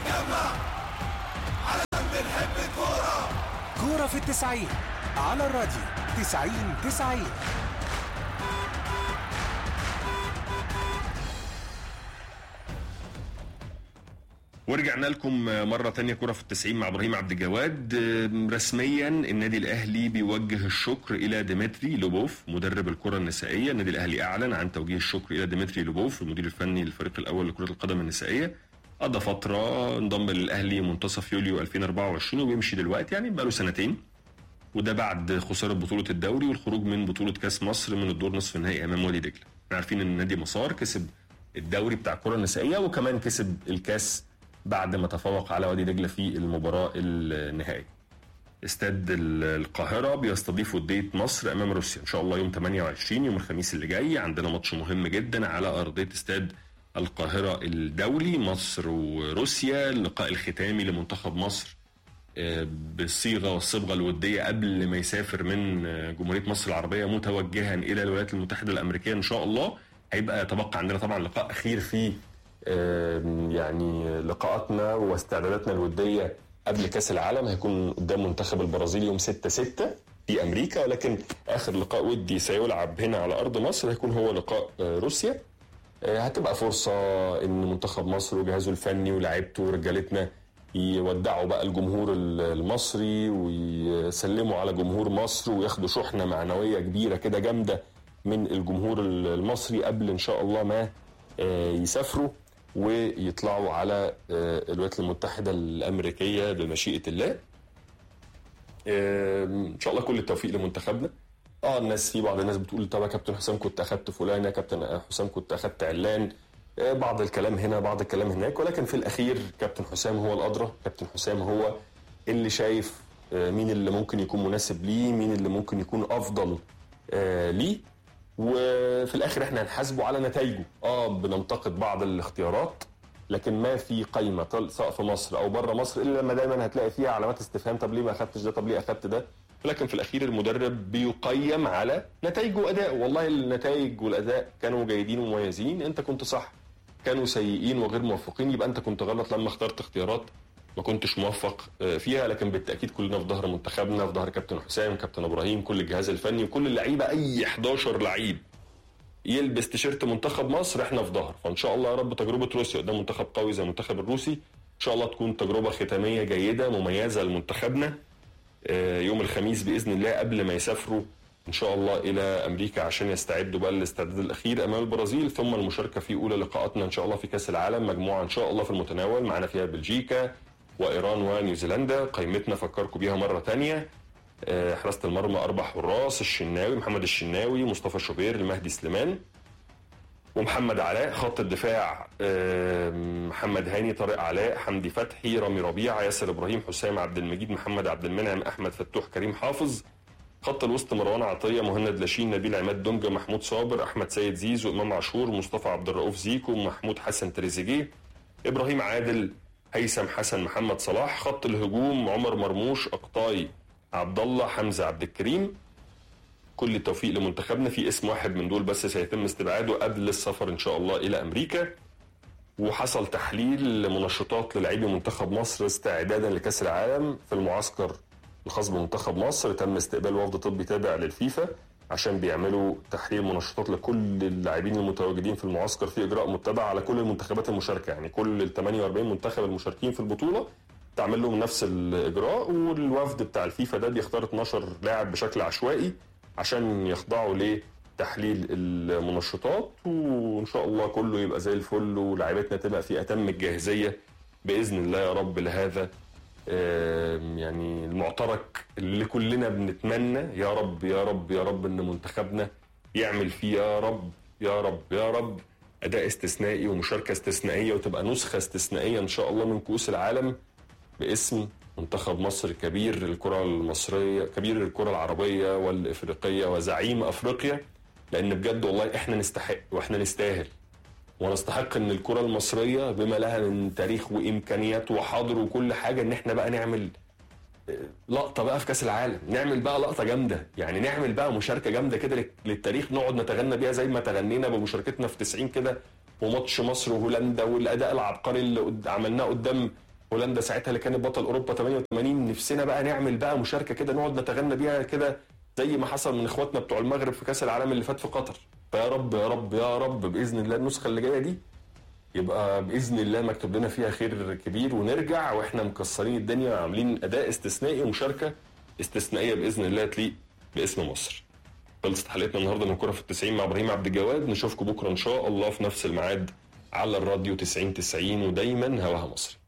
نتجمع علشان بنحب الكورة كورة في التسعين على الراديو تسعين تسعين ورجعنا لكم مرة تانية كرة في التسعين مع إبراهيم عبد الجواد رسميا النادي الأهلي بيوجه الشكر إلى ديمتري لوبوف مدرب الكرة النسائية النادي الأهلي أعلن عن توجيه الشكر إلى ديمتري لوبوف المدير الفني للفريق الأول لكرة القدم النسائية قضى فترة انضم للأهلي منتصف يوليو 2024 وبيمشي دلوقتي يعني بقاله سنتين وده بعد خسارة بطولة الدوري والخروج من بطولة كأس مصر من الدور نصف النهائي أمام وادي دجلة احنا عارفين إن نادي مسار كسب الدوري بتاع الكرة النسائية وكمان كسب الكاس بعد ما تفوق على وادي دجله في المباراه النهائيه. استاد القاهره بيستضيف وديه مصر امام روسيا ان شاء الله يوم 28 يوم الخميس اللي جاي عندنا ماتش مهم جدا على ارضيه استاد القاهره الدولي مصر وروسيا اللقاء الختامي لمنتخب مصر آه، بالصيغه والصبغه الوديه قبل ما يسافر من آه، جمهوريه مصر العربيه متوجها الى الولايات المتحده الامريكيه ان شاء الله هيبقى يتبقى عندنا طبعا لقاء اخير في آم، يعني لقاءاتنا واستعداداتنا الوديه قبل كاس العالم هيكون قدام منتخب البرازيل يوم 6 6 في امريكا ولكن اخر لقاء ودي سيلعب هنا على ارض مصر هيكون هو لقاء آه، روسيا آه، هتبقى فرصه ان منتخب مصر وجهازه الفني ولاعيبته ورجالتنا يودعوا بقى الجمهور ال- المصري ويسلموا على جمهور مصر وياخدوا شحنه معنويه كبيره كده جامده من الجمهور ال- المصري قبل ان شاء الله ما آه، يسافروا ويطلعوا على آه، الولايات المتحده الامريكيه بمشيئه الله. آه، ان شاء الله كل التوفيق لمنتخبنا. اه الناس في بعض الناس بتقول طب يا كابتن حسام كنت اخدت فلان يا كابتن حسام كنت اخدت علان آه، بعض الكلام هنا بعض الكلام هناك ولكن في الاخير كابتن حسام هو الادرى كابتن حسام هو اللي شايف آه، مين اللي ممكن يكون مناسب ليه مين اللي ممكن يكون افضل آه، ليه وفي الاخر احنا هنحاسبه على نتائجه اه بننتقد بعض الاختيارات لكن ما في قايمه طل- سواء في مصر او بره مصر الا لما دايما هتلاقي فيها علامات استفهام طب ليه ما اخدتش ده طب ليه اخدت ده لكن في الاخير المدرب بيقيم على نتائجه وادائه والله النتائج والاداء كانوا جيدين ومميزين انت كنت صح كانوا سيئين وغير موفقين يبقى انت كنت غلط لما اخترت اختيارات ما كنتش موفق آه، فيها لكن بالتاكيد كلنا في ظهر منتخبنا في ظهر كابتن حسام كابتن ابراهيم كل الجهاز الفني وكل اللعيبه اي 11 لعيب يلبس تيشيرت منتخب مصر احنا في ظهر فان شاء الله يا رب تجربه روسيا قدام منتخب قوي زي المنتخب الروسي ان شاء الله تكون تجربه ختاميه جيده مميزه لمنتخبنا آه، يوم الخميس باذن الله قبل ما يسافروا ان شاء الله الى امريكا عشان يستعدوا بقى للاستعداد الاخير امام البرازيل ثم المشاركه في اولى لقاءاتنا ان شاء الله في كاس العالم مجموعه ان شاء الله في المتناول معانا فيها بلجيكا وايران ونيوزيلندا قائمتنا فكركم بيها مره تانية آه، حراسه المرمى اربع حراس الشناوي محمد الشناوي مصطفى شوبير المهدي سليمان ومحمد علاء خط الدفاع آه، محمد هاني طارق علاء حمدي فتحي رامي ربيعه ياسر ابراهيم حسام عبد المجيد محمد عبد المنعم احمد فتوح كريم حافظ خط الوسط مروان عطيه مهند لاشين نبيل عماد دونجا محمود صابر احمد سيد زيزو امام عاشور مصطفى عبد الرؤوف زيكو محمود حسن تريزيجيه ابراهيم عادل هيثم حسن محمد صلاح خط الهجوم عمر مرموش اقطاي عبد الله حمزه عبد الكريم كل التوفيق لمنتخبنا في اسم واحد من دول بس سيتم استبعاده قبل السفر ان شاء الله الى امريكا وحصل تحليل لمنشطات للاعبي منتخب مصر استعدادا لكاس العالم في المعسكر الخاص بمنتخب مصر تم استقبال وفد طبي تابع للفيفا عشان بيعملوا تحليل منشطات لكل اللاعبين المتواجدين في المعسكر في اجراء متبع على كل المنتخبات المشاركه يعني كل ال 48 منتخب المشاركين في البطوله تعمل لهم نفس الاجراء والوفد بتاع الفيفا ده بيختار 12 لاعب بشكل عشوائي عشان يخضعوا لتحليل المنشطات وان شاء الله كله يبقى زي الفل ولاعيبتنا تبقى في اتم الجاهزيه باذن الله يا رب لهذا آم، يعني المعترك اللي كلنا بنتمنى يا رب يا رب يا رب ان منتخبنا يعمل فيه يا رب يا رب يا رب اداء استثنائي ومشاركه استثنائيه وتبقى نسخه استثنائيه ان شاء الله من كؤوس العالم باسم منتخب مصر كبير الكره المصريه كبير الكره العربيه والافريقيه وزعيم افريقيا لان بجد والله احنا نستحق واحنا نستاهل ونستحق ان الكره المصريه بما لها من تاريخ وامكانيات وحاضر وكل حاجه ان احنا بقى نعمل لقطه بقى في كاس العالم نعمل بقى لقطه جامده يعني نعمل بقى مشاركه جامده كده للتاريخ نقعد نتغنى بيها زي ما تغنينا بمشاركتنا في 90 كده وماتش مصر وهولندا والاداء العبقري اللي قد- عملناه قدام هولندا ساعتها اللي كانت بطل اوروبا 88 نفسنا بقى نعمل بقى مشاركه كده نقعد نتغنى بيها كده زي ما حصل من اخواتنا بتوع المغرب في كاس العالم اللي فات في قطر فيا رب يا رب يا رب باذن الله النسخه اللي جايه دي يبقى باذن الله مكتوب لنا فيها خير كبير ونرجع واحنا مكسرين الدنيا وعاملين اداء استثنائي ومشاركه استثنائيه باذن الله تليق باسم مصر. خلصت حلقتنا النهارده من كره في التسعين مع ابراهيم عبد الجواد نشوفكم بكره ان شاء الله في نفس الميعاد على الراديو 90 90 ودايما هواها مصري.